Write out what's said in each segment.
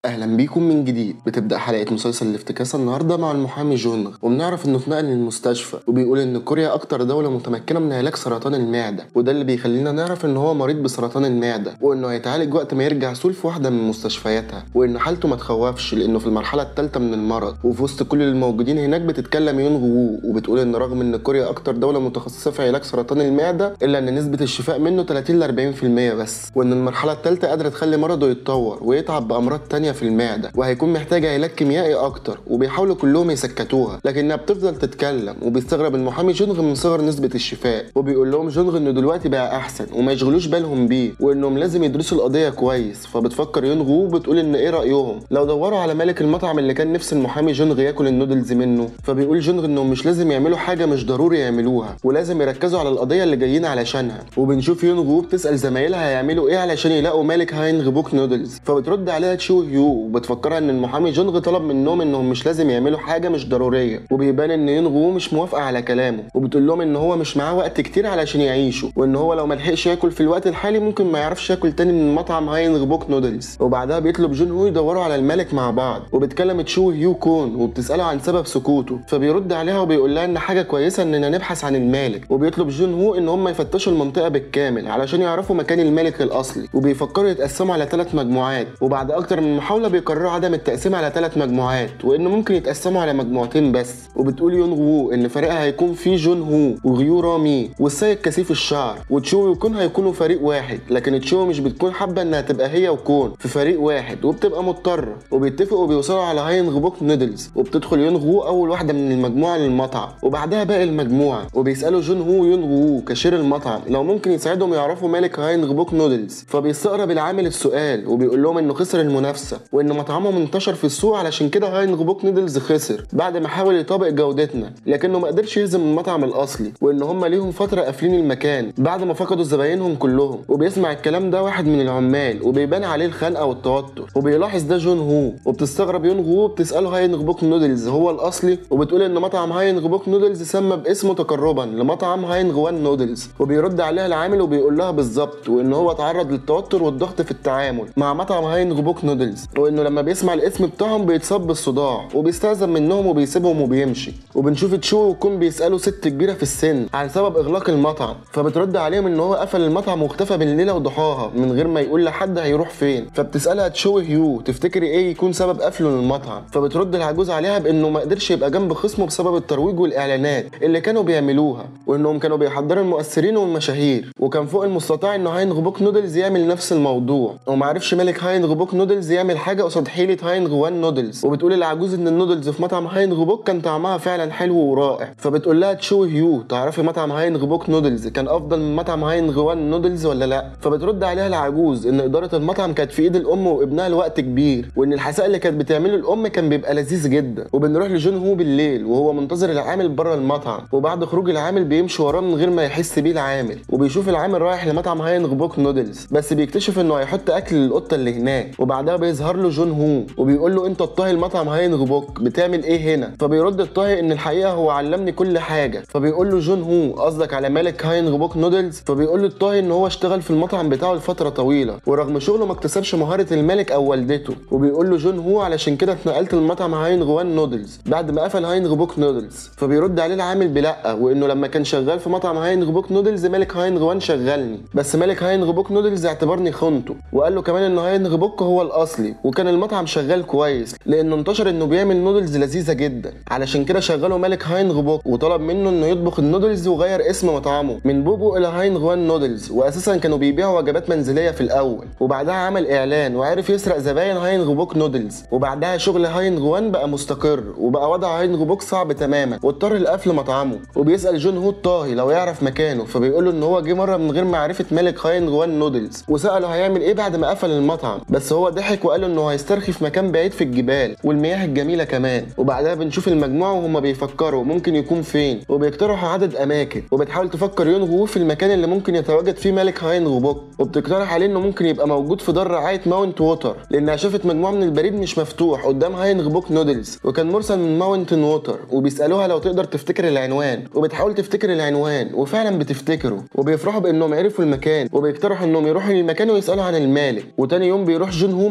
اهلا بيكم من جديد بتبدا حلقه مسلسل الافتكاسه النهارده مع المحامي جونغ وبنعرف انه اتنقل للمستشفى وبيقول ان كوريا اكتر دوله متمكنه من علاج سرطان المعده وده اللي بيخلينا نعرف ان هو مريض بسرطان المعده وانه هيتعالج وقت ما يرجع سول في واحده من مستشفياتها وان حالته ما تخوفش لانه في المرحله الثالثه من المرض وفي وسط كل الموجودين هناك بتتكلم يونغ وو وبتقول ان رغم ان كوريا اكتر دوله متخصصه في علاج سرطان المعده الا ان نسبه الشفاء منه 30 ل 40% بس وان المرحله الثالثه قادره تخلي مرضه يتطور ويتعب بامراض تانية في المعده وهيكون محتاج علاج كيميائي اكتر وبيحاولوا كلهم يسكتوها لكنها بتفضل تتكلم وبيستغرب المحامي جونغ من صغر نسبه الشفاء وبيقول لهم جونغ انه دلوقتي بقى احسن وما يشغلوش بالهم بيه وانهم لازم يدرسوا القضيه كويس فبتفكر يونغ وو بتقول ان ايه رايهم لو دوروا على مالك المطعم اللي كان نفس المحامي جونغ ياكل النودلز منه فبيقول جونغ انهم مش لازم يعملوا حاجه مش ضروري يعملوها ولازم يركزوا على القضيه اللي جايين علشانها وبنشوف يونغ وو بتسال زمايلها هيعملوا ايه علشان يلاقوا مالك هاينغ بوك نودلز فبترد عليها تشو هيو وبتفكرها ان المحامي جونغ طلب منهم انهم مش لازم يعملوا حاجه مش ضروريه وبيبان ان يونغ وو مش موافقه على كلامه وبتقول لهم ان هو مش معاه وقت كتير علشان يعيشوا وان هو لو ملحقش ياكل في الوقت الحالي ممكن ما يعرفش ياكل تاني من مطعم هاينغ بوك نودلز وبعدها بيطلب جون هو يدوروا على الملك مع بعض وبتكلم تشو هيو كون وبتساله عن سبب سكوته فبيرد عليها وبيقول لها ان حاجه كويسه اننا نبحث عن المالك وبيطلب جون هو ان هم يفتشوا المنطقه بالكامل علشان يعرفوا مكان الملك الاصلي وبيفكروا يتقسموا على ثلاث مجموعات وبعد اكتر من محاوله بيقرروا عدم التقسيم على ثلاث مجموعات وانه ممكن يتقسموا على مجموعتين بس وبتقول يونغ وو ان فريقها هيكون فيه جون هو وغيو رامي والسيد كثيف الشعر وتشو وكون هيكونوا فريق واحد لكن تشو مش بتكون حابه انها تبقى هي وكون في فريق واحد وبتبقى مضطره وبيتفقوا وبيوصلوا على هاينغ بوك نودلز وبتدخل يونغ وو اول واحده من المجموعه للمطعم وبعدها باقي المجموعه وبيسالوا جون هو ويونغ وو كاشير المطعم لو ممكن يساعدهم يعرفوا مالك هاينغ بوك نودلز فبيستغرب العامل السؤال وبيقول لهم انه خسر المنافسه وان مطعمهم انتشر في السوق علشان كده هاينغ بوك نودلز خسر بعد ما حاول يطابق جودتنا لكنه ما قدرش يهزم المطعم الاصلي وان هم ليهم فتره قافلين المكان بعد ما فقدوا زباينهم كلهم وبيسمع الكلام ده واحد من العمال وبيبان عليه الخنقه والتوتر وبيلاحظ ده جون هو وبتستغرب يونغ هو بتساله هاينغ بوك نودلز هو الاصلي وبتقول ان مطعم هاينغ بوك نودلز سمى باسمه تقربا لمطعم هاينغ وان نودلز وبيرد عليها العامل وبيقول لها بالظبط وان هو اتعرض للتوتر والضغط في التعامل مع مطعم هاينغ بوك نودلز وانه لما بيسمع الاسم بتاعهم بيتصاب بالصداع وبيستأذن منهم وبيسيبهم وبيمشي وبنشوف تشو وكون بيسالوا ست كبيره في السن عن سبب اغلاق المطعم فبترد عليهم ان هو قفل المطعم واختفى بالليله وضحاها من غير ما يقول لحد هيروح فين فبتسالها تشو هيو تفتكري ايه يكون سبب قفله للمطعم فبترد العجوز عليها بانه ما قدرش يبقى جنب خصمه بسبب الترويج والاعلانات اللي كانوا بيعملوها وانهم كانوا بيحضروا المؤثرين والمشاهير وكان فوق المستطاع ان هاينغ بوك نودلز يعمل نفس الموضوع ومعرفش مالك هاينغ بوك نودلز يعمل حاجه قصاد حيله هاينغ وان نودلز وبتقول العجوز ان النودلز في مطعم هاينغ بوك كان طعمها فعلا حلو ورائع فبتقول لها تشو هيو تعرفي مطعم هاينغ بوك نودلز كان افضل من مطعم هاينغ وان نودلز ولا لا فبترد عليها العجوز ان اداره المطعم كانت في ايد الام وابنها لوقت كبير وان الحساء اللي كانت بتعمله الام كان بيبقى لذيذ جدا وبنروح لجون هو بالليل وهو منتظر العامل بره المطعم وبعد خروج العامل بيمشي وراه من غير ما يحس بيه العامل وبيشوف العامل رايح لمطعم هاينغ بوك نودلز بس بيكتشف انه هيحط اكل للقطه اللي هناك وبعدها بيظهر له جون هو وبيقول له انت الطاهي المطعم هاينغ بوك بتعمل ايه هنا فبيرد الطاهي ان الحقيقه هو علمني كل حاجه فبيقول له جون هو قصدك على مالك هاينغ بوك نودلز فبيقول له الطاهي ان هو اشتغل في المطعم بتاعه لفتره طويله ورغم شغله ما اكتسبش مهاره الملك او والدته وبيقول له جون هو علشان كده اتنقلت لمطعم هاينغ وان نودلز بعد ما قفل هاينغ بوك نودلز فبيرد عليه العامل بلا وانه لما كان شغال في مطعم هاينغ بوك نودلز مالك هاينغ وان شغلني بس مالك هاينغ بوك نودلز اعتبرني خنته وقال له كمان ان هاينغ بوك هو الاصلي وكان المطعم شغال كويس لانه انتشر انه بيعمل نودلز لذيذه جدا علشان كده شغله مالك هاينغ بوك وطلب منه انه يطبخ النودلز وغير اسم مطعمه من بوبو الى هاينغ وان نودلز واساسا كانوا بيبيعوا وجبات منزليه في الاول وبعدها عمل اعلان وعرف يسرق زباين هاينغ بوك نودلز وبعدها شغل هاينغ وان بقى مستقر وبقى وضع هاينغ بوك صعب تماما واضطر لقفل مطعمه وبيسال جون هو الطاهي لو يعرف مكانه فبيقول له ان هو جه مره من غير معرفه مالك هاينغ وان نودلز وساله هيعمل ايه بعد ما قفل المطعم بس هو ضحك وقال له انه هيسترخي في مكان بعيد في الجبال والمياه الجميله كمان وبعدها بنشوف المجموعه وهم بيفكروا ممكن يكون فين وبيقترحوا عدد اماكن وبتحاول تفكر يونغ وو في المكان اللي ممكن يتواجد فيه مالك هاينغ بوك وبتقترح عليه انه ممكن يبقى موجود في دار رعايه ماونت ووتر لانها شافت مجموعه من البريد مش مفتوح قدام هاينغ بوك نودلز وكان مرسل من ماونتن ووتر وبيسالوها لو تقدر تفتكر العنوان وبتحاول تفتكر العنوان وفعلا بتفتكره وبيفرحوا بانهم عرفوا المكان وبيقترحوا انهم يروحوا للمكان ويسالوا عن المالك وتاني يوم بيروح جون هو مع يونغ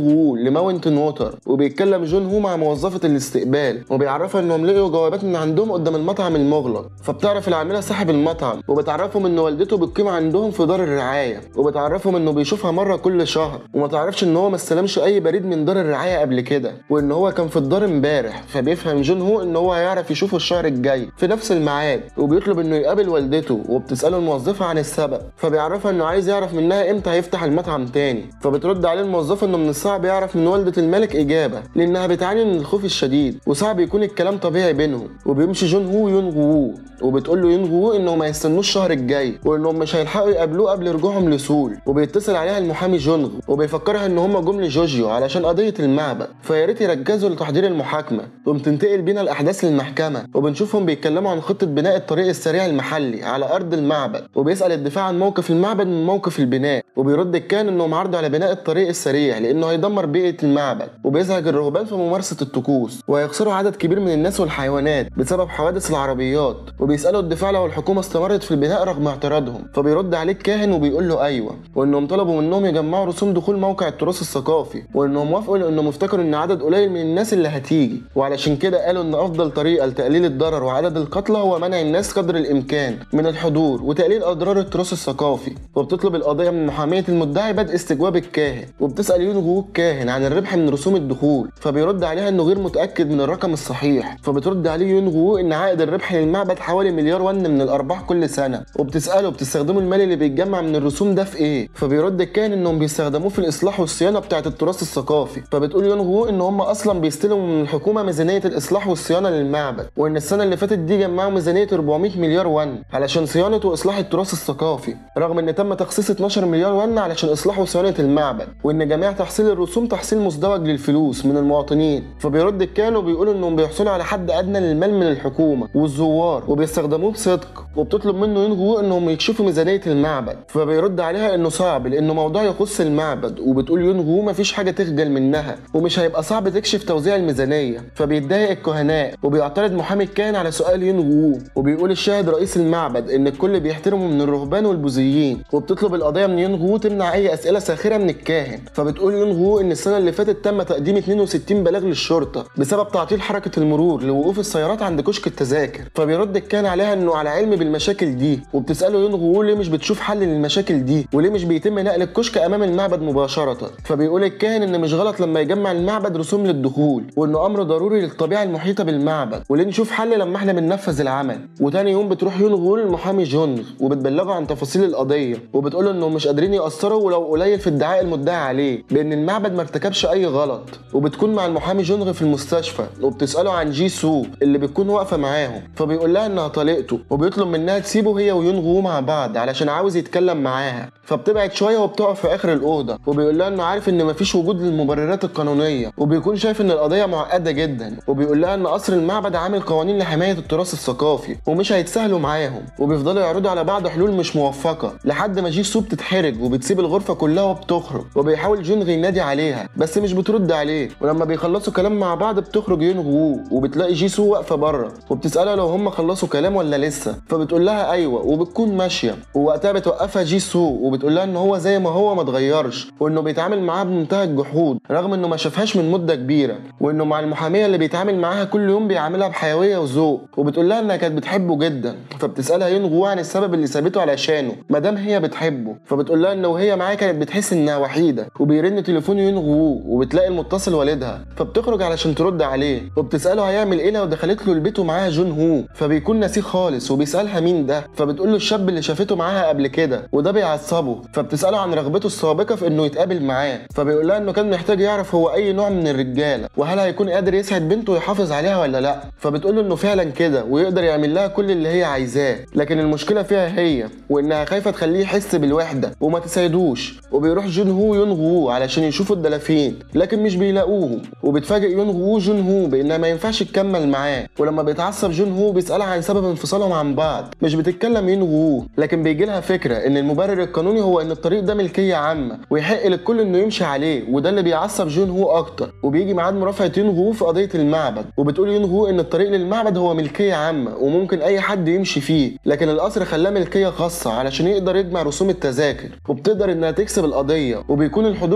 وو لماونتن ووتر وبيتكلم جون هو مع موظفة الاستقبال وبيعرفها انهم لقوا جوابات من عندهم قدام المطعم المغلق فبتعرف العاملة صاحب المطعم وبتعرفهم ان والدته بتقيم عندهم في دار الرعاية وبتعرفهم انه بيشوفها مرة كل شهر وما تعرفش ان هو ما استلمش اي بريد من دار الرعاية قبل كده وان هو كان في الدار امبارح فبيفهم جون هو ان هو هيعرف يشوفه الشهر الجاي في نفس الميعاد وبيطلب انه يقابل والدته وبتساله الموظفة عن السبب فبيعرفها انه عايز يعرف منها امتى هيفتح المطعم تاني فبترد عليه الموظفة انه من الصعب يعرف من والدة الملك اجابة لانها بتعاني من الخوف الشديد وصعب يكون الكلام طبيعي بينهم وبيمشي جون هو يونغ وو وبتقول له يونغ وو انه ما يستنوش الشهر الجاي وانهم مش هيلحقوا يقابلوه قبل رجوعهم لسول وبيتصل عليها المحامي جونغ وبيفكرها ان هم جم لجوجيو علشان قضيه المعبد فيا ريت يركزوا لتحضير المحاكمه تقوم تنتقل بينا الاحداث للمحكمه وبنشوفهم بيتكلموا عن خطه بناء الطريق السريع المحلي على ارض المعبد وبيسال الدفاع عن موقف المعبد من موقف البناء وبيرد الكاهن انهم عرضوا على بناء الطريق السريع لانه هيدمر بيئه المعبد وبيزهق الرهبان في ممارسه الطقوس وهيخسروا عدد كبير من الناس والحيوانات بسبب حوادث العربيات وبيسالوا الدفاع لو الحكومه استمرت في البناء رغم اعتراضهم فبيرد عليه الكاهن وبيقول له ايوه وانهم طلبوا منهم يجمعوا رسوم دخول موقع التراث الثقافي وانهم وافقوا لانهم افتكروا ان عدد قليل من الناس اللي هتيجي وعلشان كده قالوا ان افضل طريقه لتقليل الضرر وعدد القتلى هو منع الناس قدر الامكان من الحضور وتقليل اضرار التراث الثقافي وبتطلب القضيه من محاميه المدعي بدء استجواب الكاهن وبتسال يونغ الكاهن عن الربح من رسوم الدخول فبيرد عليها انه غير متاكد من الرقم الصحيح فبترد عليه يونغ ان عائد الربح للمعبد حوالي مليار ون من الارباح كل سنه وبتساله بتستخدموا المال اللي بيتجمع من الرسوم ده في ايه فبيرد الكاهن انهم بيستخدموه في الاصلاح والصيانه بتاعه التراث الثقافي فبتقول يونغ ان هم اصلا بيستلموا من الحكومه ميزانيه الاصلاح والصيانه للمعبد وان السنه اللي فاتت دي جمعوا ميزانيه 400 مليار ون علشان صيانه واصلاح التراث الثقافي رغم ان تم تخصيص 12 مليار ون علشان اصلاح وصيانه المعبد وان جميع تحصيل الرسوم تحصيل مزدوج للفلوس من المواطنين فبيرد الكاهن وبيقول انهم بيحصلوا على حد ادنى للمال من الحكومه والزوار وبيستخدموه بصدق وبتطلب منه ينغو انهم يكشفوا ميزانيه المعبد فبيرد عليها انه صعب لانه موضوع يخص المعبد وبتقول ينغو مفيش حاجه تخجل منها ومش هيبقى صعب تكشف توزيع الميزانيه فبيتضايق الكهناء وبيعترض محامي الكاهن على سؤال ينغو وبيقول الشاهد رئيس المعبد ان الكل بيحترمه من الرهبان والبوذيين وبتطلب القضيه من ينغو تمنع اي اسئله ساخره من الكاهن فبتقول ينغو ان السنه اللي فاتت تم تقديم 62 بلاغ للشرطه بسبب تعطيل حركه المرور لوقوف السيارات عند كشك التذاكر فبيرد الكاهن عليها انه على علم بالمشاكل دي وبتساله ينغو ليه مش بتشوف حل للمشاكل دي وليه مش بيتم نقل الكشك امام المعبد مباشره فبيقول الكاهن ان مش غلط لما يجمع المعبد رسوم للدخول وانه امر ضروري للطبيعه المحيطه بالمعبد وليه نشوف حل لما احنا بننفذ العمل وتاني يوم بتروح ينغو للمحامي جونغ وبتبلغه عن تفاصيل القضيه وبتقول له انهم مش قادرين ياثروا ولو قليل في ادعاء المدعي عليه بان المعبد ما ارتكبش اي غلط وبتكون مع المحامي جونغ في المستشفى وبتساله عن جي سو اللي بتكون واقفه معاهم فبيقول لها انها طليقته وبيطلب منها تسيبه هي ويونغو مع بعض علشان عاوز يتكلم معاها فبتبعد شويه وبتقف في اخر الاوضه وبيقول لها انه عارف ان مفيش وجود للمبررات القانونيه وبيكون شايف ان القضيه معقده جدا وبيقول لها ان قصر المعبد عامل قوانين لحمايه التراث الثقافي ومش هيتساهلوا معاهم وبيفضلوا يعرضوا على بعض حلول مش موفقه لحد ما جي سو بتتحرج وبتسيب الغرفه كلها وبتخرج وبيحاول جونغ ينادي عليها بس مش بترد عليه ولما بيخلصوا كلام مع بعض بتخرج يونغ وو وبتلاقي جي سو واقفه بره وبتسالها لو هم خلصوا كلام ولا لسه فبتقول لها ايوه وبتكون ماشيه ووقتها بتوقفها جي سو وبتقول لها ان هو زي ما هو ما اتغيرش وانه بيتعامل معاها بمنتهى الجحود رغم انه ما شافهاش من مده كبيره وانه مع المحاميه اللي بيتعامل معاها كل يوم بيعاملها بحيويه وذوق وبتقول لها انها كانت بتحبه جدا فبتسالها ينغو عن السبب اللي سابته علشانه ما دام هي بتحبه فبتقول لها ان وهي معاه كانت بتحس انها وحيده وبيرن تليفون ينغو وبتلاقي المتصل والدها فبتخرج علشان ترد عليه وبتساله هيعمل ايه لو دخلت له البيت ومعاها جون هو فبيكون ناسيه خالص وبيسالها مين ده فبتقول له الشاب اللي شافته معاها قبل كده وده بيعصبه فبتساله عن رغبته السابقه في انه يتقابل معاه فبيقول لها انه كان محتاج يعرف هو اي نوع من الرجاله وهل هيكون قادر يسعد بنته ويحافظ عليها ولا لا فبتقول له انه فعلا كده ويقدر يعمل لها كل اللي هي عايزاه لكن المشكله فيها هي وانها خايفه تخليه يحس بالوحده وما تساعدوش وبيروح جون هو يونغو علشان يشوفوا الدلافين لكن مش بيلاقوهم وبتفاجئ يونغو جون هو بانها ما ينفعش تكمل معاه ولما بيتعصب جون هو بيسالها عن سبب انفصالهم عن بعض مش بتتكلم يونغو لكن بيجي لها فكره ان المبرر القانوني هو ان الطريق ده ملكيه عامه ويحق للكل انه يمشي عليه وده اللي بيعصب جون هو اكتر وبيجي ميعاد مرافعه يونغو في قضيه المعبد وبتقول يونغو ان الطريق للمعبد هو ملكيه عامه وممكن اي حد يمشي فيه لكن القصر خلاه ملكيه خاصه علشان يقدر يجمع رسوم التذاكر وبتقدر انها تكسب القضيه وبيكون الحضور كلهم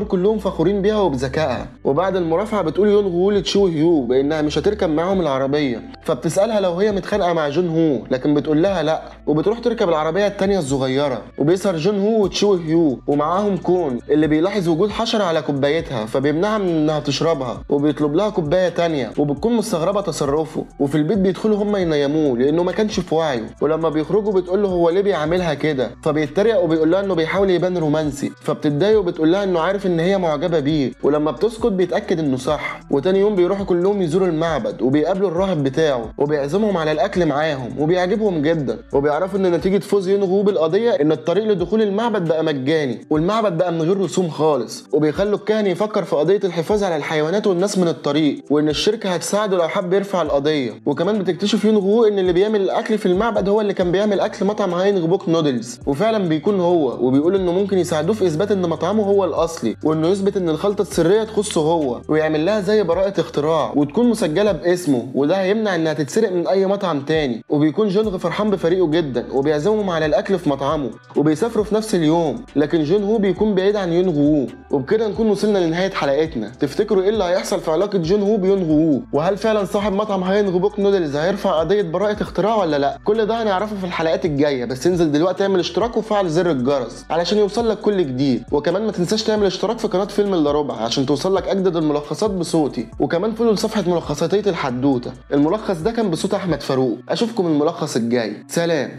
فخورين بيها وبذكائها وبعد المرافعه بتقول يون غو لتشو هيو بانها مش هتركب معاهم العربيه فبتسالها لو هي متخانقه مع جون هو لكن بتقول لها لا وبتروح تركب العربيه التانيه الصغيره وبيظهر جون هو وتشو هيو ومعاهم كون اللي بيلاحظ وجود حشره على كوبايتها فبيمنعها من انها تشربها وبيطلب لها كوبايه تانيه وبتكون مستغربه تصرفه وفي البيت بيدخلوا هم ينيموه لانه ما كانش في وعيه ولما بيخرجوا بتقول له هو ليه بيعملها كده فبيتريق وبيقول لها انه بيحاول يبان رومانسي فبتتضايق وبتقول لها انه عارف ان هي معجبه بيه ولما بتسكت بيتاكد انه صح وتاني يوم بيروحوا كلهم يزوروا المعبد وبيقابلوا الراهب بتاعه وبيعزمهم على الاكل معاهم وبيعجبهم جدا وبيعرفوا ان نتيجه فوز ينغو بالقضيه ان الطريق لدخول المعبد بقى مجاني والمعبد بقى من غير رسوم خالص وبيخلوا الكاهن يفكر في قضيه الحفاظ على الحيوانات والناس من الطريق وان الشركه هتساعده لو حب يرفع القضيه وكمان بتكتشف ينغو ان اللي بيعمل الاكل في المعبد هو اللي كان بيعمل اكل مطعم هاينغ بوك نودلز وفعلا بيكون هو وبيقول انه ممكن يساعدوه في اثبات ان مطعمه هو الاصلي وانه يثبت ان الخلطه السريه تخصه هو ويعمل لها زي براءه اختراع وتكون مسجله باسمه وده هيمنع انها تتسرق من اي مطعم تاني وبيكون جونغ فرحان بفريقه جدا وبيعزمهم على الاكل في مطعمه وبيسافروا في نفس اليوم لكن جون هو بيكون بعيد عن يون هو وبكده نكون وصلنا لنهايه حلقتنا تفتكروا ايه اللي هيحصل في علاقه جون هو بيون هو وهل فعلا صاحب مطعم هاينغ بوك نودلز هيرفع قضيه براءه اختراع ولا لا كل ده هنعرفه في الحلقات الجايه بس انزل دلوقتي اعمل اشتراك وفعل زر الجرس علشان يوصل لك كل جديد وكمان ما تنساش تعمل اشتراك في قناه فيلم الا ربع عشان توصل لك اجدد الملخصات بصوتي وكمان فولو لصفحه ملخصاتيه الحدوته الملخص ده كان بصوت احمد فاروق اشوفكم الملخص الجاي سلام